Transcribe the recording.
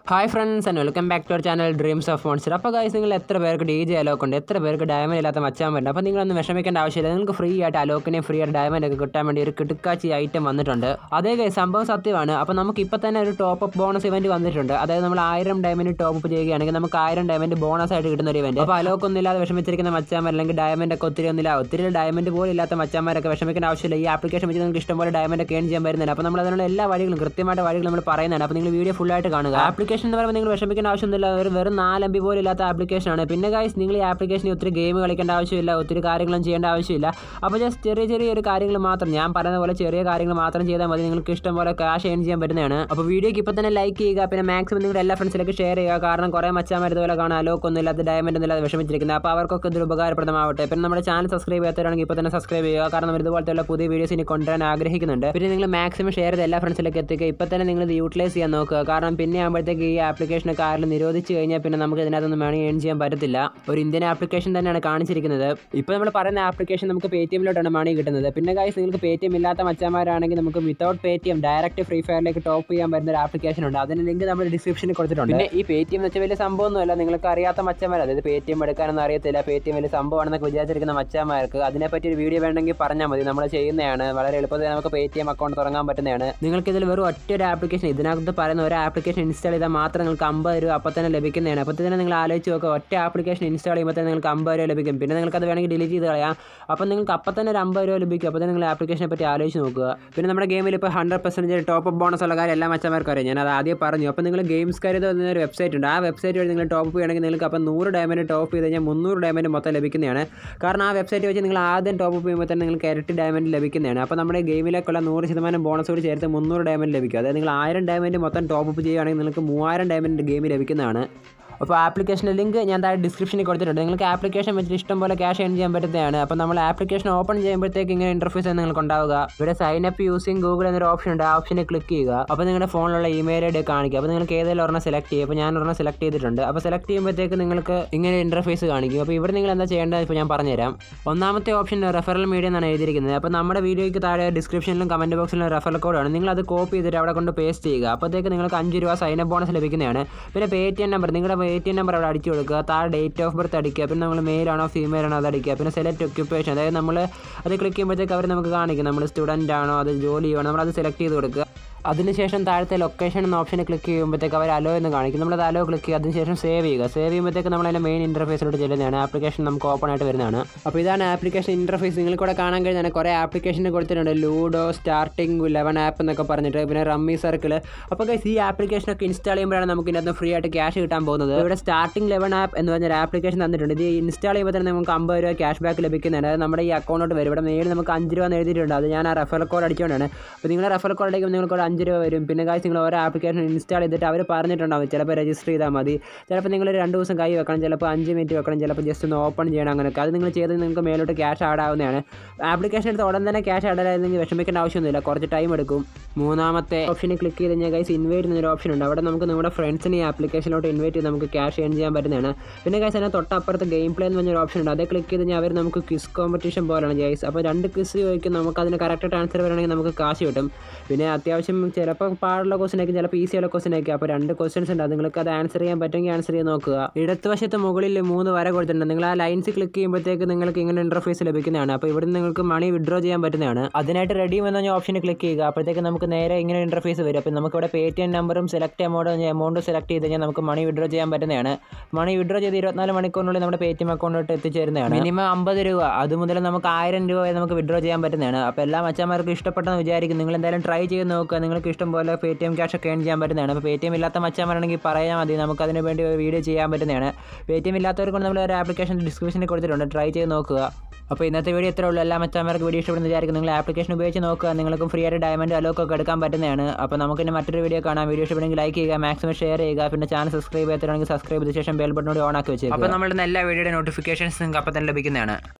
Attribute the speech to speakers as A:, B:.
A: hi friends and welcome back to our channel dreams of monster അപ്പോൾ guys നിങ്ങൾ എത്ര പേർക്ക് ഡി ജെ അലോക്ക് ഉണ്ട് എത്ര പേർക്ക് ഡയമണ്ട് ഇല്ലാത്ത മച്ചാൻ പറ്റും അപ്പോൾ നിങ്ങളൊന്നും വിഷമിക്കേണ്ട ആവശ്യമില്ല നിങ്ങൾക്ക് ഫ്രീ ആയിട്ട് അലോക്കിനെ ഫ്രീ ആയിട്ട് ഡയമണ്ട് ഒക്കെ കിട്ടാൻ വേണ്ടി ഒരു കിടുക്കാച്ചി ഐറ്റം വന്നിട്ടുണ്ട് അതേ ഗൈസ് സംഭവം സത്യമാണ് അപ്പോൾ നമുക്ക് ഇപ്പോൾ തന്നെ ഒരു ടോപ്പ് അപ്പ് ബോണസ് ഇവന്റ് വന്നിട്ടുണ്ട് അതായത് നമ്മൾ ആയിരം ഡയമണ്ട് ടോപ്പ് അപ്പ് ചെയ്യുകയാണെങ്കിൽ നമുക്ക് ആയിരം ഡയമണ്ട് ബോണസ് ആയിട്ട് കിട്ടുന്ന ഒരു ഇവന്റ് അപ്പോൾ അലോക്ക് ഒന്നും ഇല്ലാതെ വിഷമിച്ചിരിക്കുന്ന മച്ചാന്മാർ അല്ലെങ്കിൽ ഡയമണ്ട് ഒക്കെ ഒത്തിരി ഒന്നുമില്ല ഒത്തിരി ഡയമണ്ട് പോലും ഇല്ലാത്ത മച്ചാന്മാരൊക്കെ വിഷമിക്കേണ്ട ആവശ്യമില്ല ഈ ആപ്ലിക്കേഷൻ വെച്ച് നിങ്ങൾക്ക് ഇഷ്ടംപോലെ ഡയമണ്ട് ഒക്കെ ഏൺ ചെയ്യാൻ വരുന്നുണ്ട് അപ്പോൾ നമ്മൾ അതിനുള്ള എല്ലാ വഴികളും കൃത്യമായിട്ട് വഴികൾ നമ്മൾ പറയുന്നതാണ് അപ്പോൾ നിങ്ങൾ വീഡിയോ ഫുൾ ആയിട്ട് കാണുക ആപ്ലിക്കേഷൻ എന്ന് പറയുമ്പോൾ നിങ്ങൾ വിഷമിക്കേണ്ട ആവശ്യമൊന്നുമില്ല ഒരു വെറും നാല് എം ബി പോലും ഇല്ലാത്ത ആപ്ലിക്കേഷനാണ് പിന്നെ ഗൈസ് നിങ്ങൾ ഈ ആപ്ലിക്കേഷനിൽ ഒത്തിരി ഗെയിം കളിക്കേണ്ട ആവശ്യമില്ല ഒത്തിരി കാര്യങ്ങളും ചെയ്യേണ്ട ആവശ്യമില്ല അപ്പോൾ ജസ്റ്റ് ചെറിയ ചെറിയ ഒരു കാര്യങ്ങൾ മാത്രം ഞാൻ പറയുന്ന പോലെ ചെറിയ കാര്യങ്ങൾ മാത്രം ചെയ്താൽ മതി നിങ്ങൾക്ക് ഇഷ്ടം പോലെ ക്യാഷ് ഏൺ ചെയ്യാൻ പറ്റുന്നതാണ് അപ്പോൾ വീഡിയോക്ക് ഇപ്പോൾ തന്നെ ലൈക്ക് ചെയ്യുക പിന്നെ മാക്സിമം നിങ്ങളുടെ എല്ലാ ഫ്രണ്ട്സിലേക്ക് ഷെയർ ചെയ്യുക കാരണം കുറേ മച്ചാമാർ ഇതുപോലെ കാണാൻ അലോക്ക് ഒന്നും ഇല്ലാത്ത ഡയമണ്ട് ഒന്നും ഇല്ലാതെ വിഷമിച്ചിരിക്കുന്നത് അപ്പോൾ അവർക്കൊക്കെ ഇതൊരു ഉപകാരപ്രദമാവട്ടെ പിന്നെ നമ്മുടെ ചാനൽ സബ്സ്ക്രൈബ് ചെയ്യാത്തവരാണെങ്കിൽ ഇപ്പോൾ തന്നെ സബ്സ്ക്രൈബ് ചെയ്യുക കാരണം നമ്മൾ ഇതുപോലത്തെ പുതിയ വീഡിയോസ് ഇനി കൊണ്ടുവരാൻ ആഗ്രഹിക്കുന്നുണ്ട് പിന്നെ നിങ്ങൾ മാക്സിമം ഷെയർ ചെയ്ത് എല്ലാ ഫ്രണ്ട്സിലേക്ക് എത്തിക്കുക ഇപ്പോൾ തന്നെ നിങ്ങൾ ഇത് യൂട്ടിലൈസ് ചെയ്യാൻ നോക്കുക കാരണം പിന്നെ ആകുമ്പോഴത്തേക്ക് ഈ ആപ്ലിക്കേഷനൊക്കെ ആരെങ്കിലും നിരോധിച്ച് കഴിഞ്ഞാൽ പിന്നെ നമുക്ക് ഇതിനകത്തൊന്നും വേണമെങ്കിൽ ഏൺ ചെയ്യാൻ പറ്റത്തില്ല ഒരു ഇന്ത്യൻ ആപ്ലിക്കേഷൻ തന്നെയാണ് കാണിച്ചിരിക്കുന്നത് ഇപ്പോൾ നമ്മൾ പറയുന്ന ആപ്ലിക്കേഷൻ നമുക്ക് പേ ടി എമ്മിലോട്ടാണ് മണി കിട്ടുന്നത് പിന്നെ ഗൈസ് നിങ്ങൾക്ക് പേ ടി എം ഇല്ലാത്ത മച്ചന്മാരാണെങ്കിൽ നമുക്ക് without Paytm direct free ഫയറിലേക്ക് ടോപ്പ് ചെയ്യാൻ പറ്റുന്ന ഒരു ആപ്ലിക്കേഷൻ ഉണ്ട് അതിന് ലിങ്ക് നമ്മൾ ഡിസ്ക്രിപ്ഷനിൽ കൊടുത്തിട്ടുണ്ട് പിന്നെ ഈ പേ ടി എം എന്ന് വെച്ചാൽ വലിയ സംഭവമൊന്നുമല്ല നിങ്ങൾക്ക് അറിയാത്ത മച്ചന്മാർ അതായത് പേ ടി എം എടുക്കാനൊന്നും അറിയത്തില്ല പേ ടി എം വലിയ സംഭവമാണെന്നൊക്കെ വിചാരിച്ചിരിക്കുന്ന മച്ചന്മാർക്ക് അതിനെപ്പറ്റി ഒരു വീഡിയോ വേണമെങ്കിൽ പറഞ്ഞാൽ മതി നമ്മൾ ചെയ്യുന്നതാണ് വളരെ എളുപ്പത്തിൽ നമുക്ക് പേ ടി എം അക്കൗണ്ട് തുടങ്ങാൻ പറ്റുന്നതാണ് നിങ്ങൾക്ക് ഇതിൽ വെറും ഒറ്റ ഒരു ആപ്ലിക്കേഷൻ ഇതിനകത്ത് പറയുന്ന ഒരു ആപ്ലിക്കേഷൻ ഇൻസ്റ്റാൾ ചെയ്താൽ മാത്രം നിങ്ങൾക്ക് അമ്പത് രൂപ അപ്പോൾ തന്നെ ലഭിക്കുന്നതാണ് അപ്പോൾ തന്നെ നിങ്ങൾ ആലോചിച്ച് നോക്കുക ഒറ്റ ആപ്ലിക്കേഷൻ ഇൻസ്റ്റാൾ ചെയ്യുമ്പോൾ തന്നെ നിങ്ങൾക്ക് അമ്പത് രൂപ ലഭിക്കും പിന്നെ നിങ്ങൾക്ക് അത് വേണമെങ്കിൽ ഡിലീറ്റ് ചെയ്ത് കളയാം അപ്പോൾ നിങ്ങൾക്ക് അപ്പം തന്നെ ഒരു അമ്പത് രൂപ ലഭിക്കും അപ്പോൾ തന്നെ നിങ്ങൾ ആപ്ലിക്കേഷനെ പറ്റി ആലോചിച്ച് നോക്കുക പിന്നെ നമ്മുടെ ഗെയിമിൽ ഇപ്പോൾ hundred percentage top up bonus ഉള്ള കാര്യം എല്ലാ മച്ചന്മാർക്കും അറിയാം ഞാൻ അത് ആദ്യം പറഞ്ഞു അപ്പോൾ നിങ്ങൾ ഗെയിംസ് കരുത് എന്നൊരു വെബ്സൈറ്റ് ഉണ്ട് ആ വെബ്സൈറ്റ് വഴി നിങ്ങൾ ടോപ്പ് ചെയ്യുകയാണെങ്കിൽ നിങ്ങൾക്ക് അപ്പോൾ നൂറ് ഡയമണ്ട് ടോപ്പ് ചെയ്ത് കഴിഞ്ഞാൽ മുന്നൂറ് ഡയമണ്ട് മൊത്തം ലഭിക്കുന്നതാണ് കാരണം ആ വെബ്സൈറ്റ് വെച്ച് നിങ്ങൾ ആദ്യം ടോപ്പ് അപ്പ് ചെയ്യുമ്പോൾ തന്നെ നിങ്ങൾക്ക് ഇരട്ടി ഡയമണ്ട് ലഭിക്കുന്നതാണ് അപ്പോൾ നമ്മുടെ ഗെയിമിലേക്കുള്ള നൂറ് ശതമാനം ബോണസ് കൂടി ചേർത്ത് മുന്നൂറ് ഡയമണ്ട് ലഭിക്കും അതായത് നിങ്ങൾ ആയിരം ഡയമണ്ട് മൊത്തം ടോപ്പ് അപ്പ് ചെയ്യുകയാണെങ്കിൽ നിങ്ങൾക്ക് മൂവായിരം ഡയമണ്ട് ഗെയിം ലഭിക്കുന്നതാണ് അപ്പോൾ ആപ്ലിക്കേഷൻ്റെ ലിങ്ക് ഞാൻ താഴെ ഡിസ്ക്രിപ്ഷനിൽ കൊടുത്തിട്ടുണ്ട് നിങ്ങൾക്ക് ആപ്ലിക്കേഷൻ വെച്ചിട്ട് ഇഷ്ടം പോലെ ക്യാഷ് ഏൺ ചെയ്യാൻ പറ്റുന്നതാണ് അപ്പോൾ നമ്മൾ ആപ്ലിക്കേഷൻ ഓപ്പൺ ചെയ്യുമ്പോഴത്തേക്ക് ഇങ്ങനെ ഇൻ്റർഫേസ് നിങ്ങൾക്ക് ഉണ്ടാവുക ഇവിടെ സൈൻ അപ്പ് യൂസിങ് ഗൂഗിൾ എന്നൊരു ഓപ്ഷൻ ഉണ്ട് ആ ഓപ്ഷനിൽ ക്ലിക്ക് ചെയ്യുക അപ്പോൾ നിങ്ങളുടെ ഫോണിലുള്ള ഇമെയിൽ ഐ ഡി കാണിക്കുക അപ്പോൾ നിങ്ങൾക്ക് ഏതെങ്കിലും ഒരെണ്ണം സെലക്ട് ചെയ്യുക അപ്പോൾ ഞാൻ ഒരെണ്ണം സെലക്ട് ചെയ്തിട്ടുണ്ട് അപ്പോൾ സെലക്ട് ചെയ്യുമ്പോഴത്തേക്ക് നിങ്ങൾക്ക് ഇങ്ങനെ ഇൻ്റർഫേസ് കാണിക്കും അപ്പോൾ ഇവിടെ നിങ്ങൾ എന്താ ചെയ്യേണ്ടത് ഇപ്പോൾ ഞാൻ പറഞ്ഞുതരാം ഒന്നാമത്തെ ഓപ്ഷൻ റെഫറൽ മീഡിയ എന്നാണ് എഴുതിയിരിക്കുന്നത് അപ്പോൾ നമ്മുടെ വീഡിയോയ്ക്ക് താഴെ ഡിസ്ക്രിപ്ഷനിലും കമൻറ്റ് ബോക്സിലും റെഫറൽ കോഡാണ് നിങ്ങൾ അത് കോപ്പി ചെയ്തിട്ട് അവിടെ കൊണ്ട് പേസ്റ്റ് ചെയ്യുക അപ്പോഴത്തേക്ക് നിങ്ങൾക്ക് അഞ്ച് രൂപ സൈൻ അപ്പ് ബോണസ് ലഭിക്കുന്നതാണ് പിന്നെ പേ ടി എം നമ്പർ നിങ്ങളുടെ പേ ടി എം നമ്പർ അവിടെ അടിച്ചു കൊടുക്കുക താഴെ ഡേറ്റ് ഓഫ് ബർത്ത് അടിക്കുക പിന്നെ നമ്മൾ മെയിൽ ആണോ ഫീമെയിൽ ആണോ അത് അടിക്കുക പിന്നെ സെലക്ട് ഒക്യുപ്പേഷൻ അതായത് നമ്മൾ അത് ക്ലിക്ക് ചെയ്യുമ്പോഴത്തേക്ക് അവർ നമുക്ക് കാണിക്കും നമ്മൾ സ്റ്റുഡൻ്റ് ആണോ അത് ജോലി ചെയ്യണോ നമ്മൾ അത് സെലക്ട് ചെയ്ത് കൊടുക്കുക അതിനുശേഷം താഴത്തെ ലൊക്കേഷൻ എന്ന ഓപ്ഷനിൽ ക്ലിക്ക് ചെയ്യുമ്പോഴത്തേക്ക് അവർ അലോ എന്ന് കാണിക്കും നമ്മളത് അലോ ക്ലിക്ക് ചെയ്യുക അതിനുശേഷം സേവ് ചെയ്യുക സേവ് ചെയ്യുമ്പോഴത്തേക്ക് നമ്മൾ അതിൻ്റെ മെയിൻ ഇൻ്റർഫേസിലോട്ട് ചെല്ലുന്നതാണ് ആപ്ലിക്കേഷൻ നമുക്ക് ഓപ്പൺ ആയിട്ട് വരുന്നതാണ് അപ്പോൾ ഇതാണ് ആപ്ലിക്കേഷൻ ഇൻ്റർഫേസ് നിങ്ങൾക്ക് ഇവിടെ കാണാൻ കഴിഞ്ഞാൽ കുറേ ആപ്ലിക്കേഷൻ കൊടുത്തിട്ടുണ്ട് ലൂഡോ സ്റ്റാർട്ടിംഗ് ലെവൻ ആപ്പ് എന്നൊക്കെ പറഞ്ഞിട്ട് പിന്നെ റമ്മി സർക്കിൾ അപ്പോൾ ഗൈസ് ഈ ആപ്ലിക്കേഷനൊക്കെ ഇൻസ്റ്റാൾ ചെയ്യുമ്പോഴാണ് നമുക്ക് ഇതിനകത്ത് ഫ്രീ ആയിട്ട് ക്യാഷ് കിട്ടാൻ പോകുന്നത് ഇവിടെ സ്റ്റാർട്ടിംഗ് ലെവൻ ആപ്പ് എന്ന് പറഞ്ഞൊരു ആപ്ലിക്കേഷൻ തന്നിട്ടുണ്ട് ഇത് ഇൻസ്റ്റാൾ ചെയ്യുമ്പോൾ തന്നെ നമുക്ക് അമ്പത് രൂപ ക്യാഷ് ബാക്ക് ലഭിക്കുന്നതാണ് അത് നമ്മുടെ ഈ അക്കൗണ്ടിലോട്ട് വരും ഇവിടെ മേളിൽ നമുക്ക് അഞ്ച് രൂപ എന്ന് എഴുതിയിട്ടുണ്ട് അത് ഞാൻ ആ റെഫർ കോഡ് അടിച്ചുകൊണ്ടാണ് അപ്പോൾ നിങ്ങളുടെ റെഫർ കോഡ് അടിക്കുമ്പോൾ നിങ്ങൾക്ക് ഒരു അഞ്ച് രൂപ വരും പിന്നെ കാശ് നിങ്ങൾ ഓരോ ആപ്ലിക്കേഷൻ ഇൻസ്റ്റാൾ ചെയ്തിട്ട് അവർ പറഞ്ഞിട്ടുണ്ടാവും ചിലപ്പോൾ രജിസ്റ്റർ ചെയ്താൽ മതി ചിലപ്പോൾ നിങ്ങൾ രണ്ട് ദിവസം കൈ വെക്കണം ചിലപ്പോൾ അഞ്ച് മിനിറ്റ് വെക്കണം ചിലപ്പോൾ ജസ്റ്റ് ഒന്ന് ഓപ്പൺ ചെയ്യണം അങ്ങനെയൊക്കെ അത് നിങ്ങൾ ചെയ്ത് നിങ്ങൾക്ക് മേലോട്ട് ക്യാഷ് ആഡ് ആവുന്നതാണ് ആപ്ലിക്കേഷൻ എടുത്ത് ഉടൻ തന്നെ ക്യാഷ് ആഡ് ആയിരുന്നെങ്കിൽ വിഷമിക്കേണ്ട ആവശ്യമൊന്നുമില്ല കുറച്ച് ടൈം എടുക്കും മൂന്നാമത്തെ ഓപ്ഷനിൽ ക്ലിക്ക് ചെയ്ത് കഴിഞ്ഞാൽ ഗൈസ് ഇൻവൈറ്റ് എന്നൊരു ഓപ്ഷൻ ഉണ്ട് അവിടെ നമുക്ക് നമ്മുടെ ഫ്രണ്ട്സിനെ ഈ ആപ്ലിക്കേഷനിലോട്ട് ഇൻവൈറ്റ് ചെയ്ത് നമുക്ക് ക്യാഷ് ഏൺ ചെയ്യാൻ പറ്റുന്നതാണ് പിന്നെ ഗൈസ് അതിന് തൊട്ടപ്പുറത്ത് ഗെയിം പ്ലേ എന്ന് പറഞ്ഞൊരു ഓപ്ഷൻ ഉണ്ട് അതേ ക്ലിക്ക് ചെയ്ത് കഴിഞ്ഞാൽ അവർ നമുക്ക് ക്വിസ് കോമ്പറ്റീഷൻ പോലെയാണ് ഗൈസ് അപ്പോൾ രണ്ട് ക്വിസ് ചോദിക്കും നമുക്ക് അതിന് കറക്റ്റ് ആൻസർ വരണമെങ്കിൽ നമുക്ക് കാശ് കിട്ടും പിന്നെ അത്യാവശ്യം ചിലപ്പോൾ പാടുള്ള ക്വസ്റ്റൻ ആയിരിക്കും ചിലപ്പോൾ ഈസി ഉള്ള ക്വസ്റ്റൻ ആയിരിക്കും അപ്പോൾ രണ്ട് ക്വസ്റ്റൻസ് ഉണ്ട് അത് നിങ്ങൾക്ക് അത് ആൻസർ ചെയ്യാൻ പറ്റുമെങ്കിൽ ആൻസർ ചെയ്ത് നോക്കുക ഇടതുവശത്ത് മുകളിൽ മൂന്ന് വര കൊടുത്തിട്ടുണ്ട് നിങ്ങൾ ആ ലൈൻസ് ക്ലിക്ക് ചെയ്യുമ്പോഴത്തേക്ക് നിങ്ങൾക്ക് ഇങ്ങനെ ഇൻ്റർഫേസ് ലഭിക്കുന്നതാണ് അപ്പോൾ ഇവിടെ നിങ്ങൾക്ക് മണി വിഡ്രോ ചെയ്യാൻ പറ്റുന്നതാണ് അതിനായിട്ട് റെഡി എന്ന് പറഞ്ഞ ഓപ്ഷനിൽ ക്ലിക്ക് ചെയ്യുക അപ്പോഴത്തേക്ക് നമുക്ക് നേരെ ഇങ്ങനെ ഇൻ്റർഫേസ് വരും അപ്പോൾ നമുക്ക് ഇവിടെ പേ ടി എം നമ്പറും സെലക്ട് എമൗണ്ട് എമൗണ്ട് സെലക്ട് ചെയ്ത് കഴിഞ്ഞാൽ നമുക്ക് മണി വിഡ്രോ ചെയ്യാൻ പറ്റുന്നതാണ് മണി വിഡ്രോ ചെയ്ത് ഇരുപത്തിനാല് മണിക്കൂറിനുള്ളിൽ നമ്മുടെ പേ ടി എം അക്കൗണ്ടിലോട്ട് എത്തിച്ചേരുന്നതാണ് മിനിമം അമ്പത് രൂപ അത് മുതൽ നമുക്ക് ആയിരം രൂപ വരെ നമുക്ക് വിഡ്രോ ചെയ്യാൻ പറ്റുന്നതാണ് അപ്പോൾ എല്ലാ മച്ചന്മാർക്കും ഇഷ്ടപ്പെട്ടെന്ന് വിചാരിക്കും നിങ്ങൾ എന്തായാലും ട്രൈ ചെയ്ത് നോക്കുക നിങ്ങൾക്ക് ഇഷ്ടം പോലെ പേ ടി എം ക്യാഷ് ഒക്കെ ഏൺ ചെയ്യാൻ പറ്റുന്നതാണ് അപ്പോൾ പേ ടി എം ഇല്ലാത്ത മച്ചന്മാരാണെങ്കിൽ പറയാൻ മതി നമുക്ക് അതിന് വേണ്ടി ഒരു വീഡിയോ ചെയ്യാൻ പറ്റുന്നതാണ് പേ ടി എം ഇല്ലാത്തവർക്ക് നമ്മൾ ഒരു ആപ്ലിക്കേഷൻ ഡിസ്ക്രിപ്ഷനിൽ കൊടുത്തിട്ടുണ്ട് ട്രൈ ചെയ്ത് നോക്കുക അപ്പോൾ ഇന്നത്തെ വീഡിയോ ഇത്രേ ഉള്ളൂ എല്ലാ മച്ചന്മാർക്ക് വീഡിയോ ഇഷ്ടപ്പെടുന്ന വിചാരിക്കും നിങ്ങൾ ആപ്ലിക്കേഷൻ ഉപയോഗിച്ച് നോക്കുക നിങ്ങൾക്കും ഫ്രീ ആയിട്ട് ഡയമണ്ട് അലോക്ക് ഒക്കെ എടുക്കാൻ പറ്റുന്നതാണ് അപ്പോൾ നമുക്ക് ഇനി മറ്റൊരു വീഡിയോ കാണാം വീഡിയോ ഇഷ്ടപ്പെടുമെങ്കിൽ ലൈക്ക് ചെയ്യുക മാക്സിമം ഷെയർ ചെയ്യുക പിന്നെ ചാനൽ സബ്സ്ക്രൈബ് ചെയ്തിട്ടുണ്ടെങ്കിൽ സബ്സ്ക്രൈബ് ചെയ്ത ശേഷം ബെൽ ബട്ടൺ കൂടി ഓൺ ആക്കി വെച്ചേക്കുക അപ്പോൾ നമ്മളുടെ എല്ലാ വീഡിയോയുടെ നോട്ടിഫിക്കേഷൻസ് നിങ്ങൾക്ക് അപ്പോൾ തന്നെ ലഭിക്കുന്നതാണ്